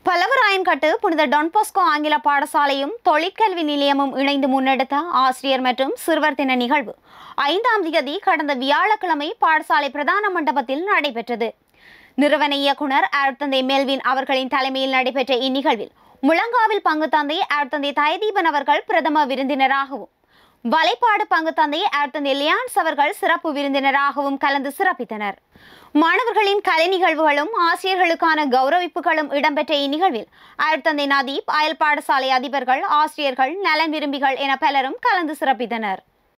பல்லவராயன்கட்டு புனித டொன்போஸ்கோ ஆங்கில பாடசாலையும் தொழிற்கல்வி நிலையமும் இணைந்து முன்னெடுத்த ஆசிரியர் மற்றும் சிறுவர் தின நிகழ்வு ஐந்தாம் தேதி கடந்த வியாழக்கிழமை பாடசாலை பிரதான மண்டபத்தில் நடைபெற்றது நிறுவன இயக்குனர் ஆழ்த்தந்தை மெல்வின் அவர்களின் தலைமையில் நடைபெற்ற இந்நிகழ்வில் முழங்காவில் பங்கு தந்தை ஆழ்த்தந்தை தயதீபன் அவர்கள் பிரதம விருந்தினராகவும் வலைப்பாடு பங்கு தந்தை ஆழ்த்தந்தை லியான்ஸ் அவர்கள் சிறப்பு விருந்தினராகவும் கலந்து சிறப்பித்தனர் மாணவர்களின் கலை நிகழ்வுகளும் ஆசிரியர்களுக்கான கௌரவிப்புகளும் இடம்பெற்ற இந்நிகழ்வில் ஆழ்த்தந்தை நதீப் அயல் பாடசாலை அதிபர்கள் ஆசிரியர்கள் நலன் விரும்பிகள் என பலரும் கலந்து சிறப்பித்தனர்